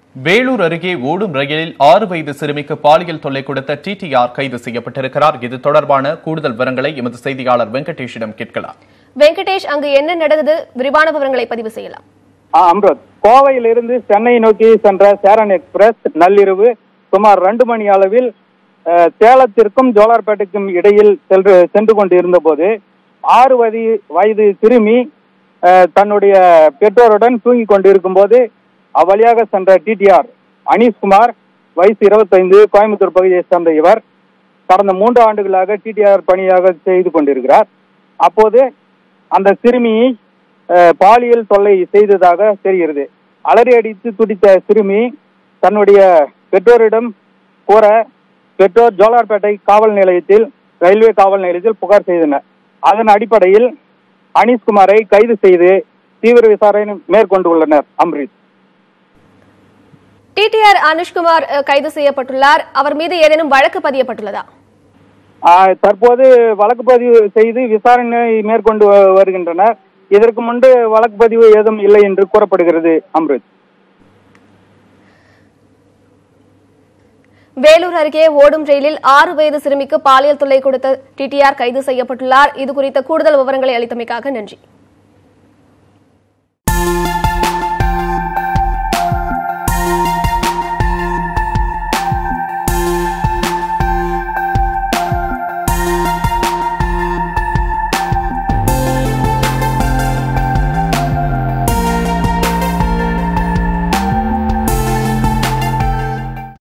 வேலூர் அருகே ஓடும் ரயிலில் ஆறு வயது சிறுமிக்கு பாலியல் தொல்லை கொடுத்த டிடிஆர் கைது செய்யப்பட்டிருக்கிறார் இது தொடர்பான கூடுதல் விவரங்களை எமது செய்தியாளர் வெங்கடேஷிடம் கேட்கலாம் வெங்கடேஷ் அங்கு என்ன நடந்தது விரிவான விவரங்களை பதிவு செய்யலாம் ஆ, அம்ருத் கோவையிலிருந்து சென்னை நோக்கி சென்ற சேரன் எக்ஸ்பிரஸ் நள்ளிரவு சுமார் ரெண்டு மணி அளவில் அஹ், சேலத்திற்கும் ஜோலார்பேட்டைக்கும் இடையில் சென்று சென்று கொண்டிருந்த போது ஆறு வயது வயது சிறுமி அஹ், தன்னுடைய பெற்றோருடன் தூங்கிக் கொண்டிருக்கும் போது அவ்வழியாக சென்ற டிடிஆர் அனீஷ்குமார் வயசு இருபத்தைந்து கோயம்புத்தூர் பகுதியைச் சேர்ந்த இவர் கடந்த மூன்று ஆண்டுகளாக டிடிஆர் பணியாக செய்து கொண்டிருக்கிறார் அப்போது அந்த சிறுமியை அஹ், பாலியல் தொல்லை செய்ததாக தெரிகிறது அலறி அடித்து துடித்த சிறுமி தன்னுடைய பெற்றோரிடம் கூற பெற்றோர் ஜோலார்பேட்டை காவல் நிலையத்தில் ரயில்வே காவல் நிலையத்தில் புகார் செய்தனர் அதன் அடிப்படையில் அனீஷ்குமாரை கைது செய்து தீவிர விசாரணை மேற்கொண்டுள்ளனர் அம்ரித் டிடிஆர் அனுஷ்குமார் அஹ், கைது செய்யப்பட்டுள்ளார் அவர் மீது ஏதேனும் வழக்கு பதியப்பட்டுள்ளதா ஆஹ் தற்போது வழக்கு பதிவு செய்து விசாரணை மேற்கொண்டு வ- வருகின்றனர் இதற்கு முன்பு வழக்கு பதிவு ஏதும் இல்லை என்று கூறப்படுகிறது அம்ரித் வேலூர் அருகே ஓடும் ரயிலில் ஆறு வயது சிறுமிக்கு பாலியல் தொல்லை கொடுத்த டிடிஆர் கைது செய்யப்பட்டுள்ளார் இது குறித்த கூடுதல் விவரங்களை அளித்தமைக்காக நன்றி